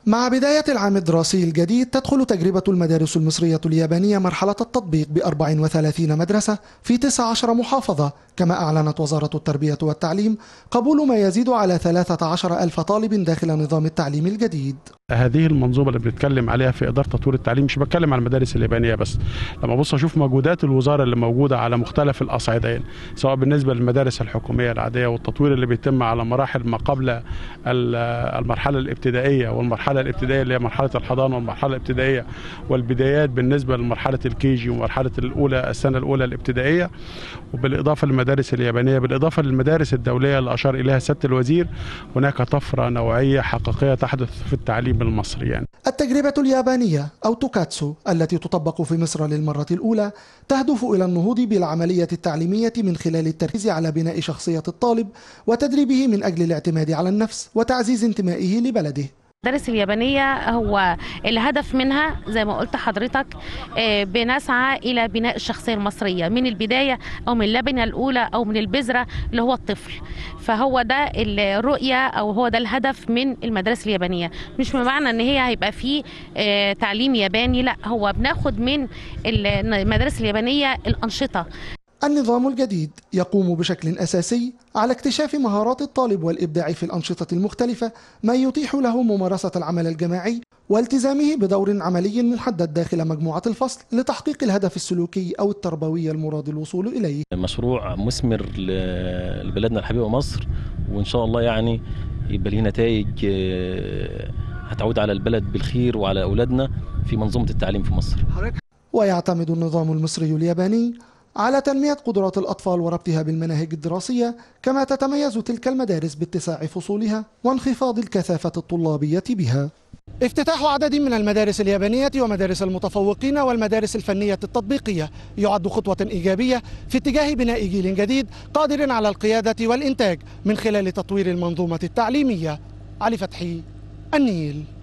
مع بداية العام الدراسي الجديد تدخل تجربة المدارس المصرية اليابانية مرحلة التطبيق ب 34 مدرسة في 19 محافظة كما أعلنت وزارة التربية والتعليم قبول ما يزيد على 13 ألف طالب داخل نظام التعليم الجديد هذه المنظومه اللي بنتكلم عليها في اداره تطوير التعليم مش بتكلم على المدارس اليابانيه بس لما ابص اشوف مجهودات الوزاره اللي موجوده على مختلف الاصعدين سواء بالنسبه للمدارس الحكوميه العاديه والتطوير اللي بيتم على مراحل ما قبل المرحله الابتدائيه والمرحله الابتدائيه اللي هي مرحله الحضانه والمرحله الابتدائيه والبدايات بالنسبه لمرحله الكيجي ومرحله الاولى السنه الاولى الابتدائيه وبالاضافه للمدارس اليابانيه بالاضافه للمدارس الدوليه اللي اشار اليها سياده الوزير هناك طفره نوعيه حقيقيه تحدث في التعليم المصري يعني. التجربة اليابانية أو توكاتسو التي تطبق في مصر للمرة الأولى تهدف إلى النهوض بالعملية التعليمية من خلال التركيز على بناء شخصية الطالب وتدريبه من أجل الاعتماد على النفس وتعزيز انتمائه لبلده المدارس اليابانية هو الهدف منها زي ما قلت حضرتك بنسعى إلى بناء الشخصية المصرية من البداية أو من اللبنة الأولى أو من البذرة اللي هو الطفل فهو ده الرؤية أو هو ده الهدف من المدارس اليابانية مش بمعنى أن هي هيبقى فيه تعليم ياباني لا هو بناخد من المدارس اليابانية الأنشطة النظام الجديد يقوم بشكل أساسي على اكتشاف مهارات الطالب والإبداع في الأنشطة المختلفة ما يتيح له ممارسة العمل الجماعي والتزامه بدور عملي محدد داخل مجموعة الفصل لتحقيق الهدف السلوكي أو التربوي المراد الوصول إليه مشروع مثمر لبلدنا الحبيبة مصر وإن شاء الله يعني يبقى له نتائج هتعود على البلد بالخير وعلى أولادنا في منظومة التعليم في مصر ويعتمد النظام المصري الياباني على تنمية قدرات الأطفال وربطها بالمناهج الدراسية كما تتميز تلك المدارس باتساع فصولها وانخفاض الكثافة الطلابية بها افتتاح عدد من المدارس اليابانية ومدارس المتفوقين والمدارس الفنية التطبيقية يعد خطوة إيجابية في اتجاه بناء جيل جديد قادر على القيادة والإنتاج من خلال تطوير المنظومة التعليمية علي فتحي النيل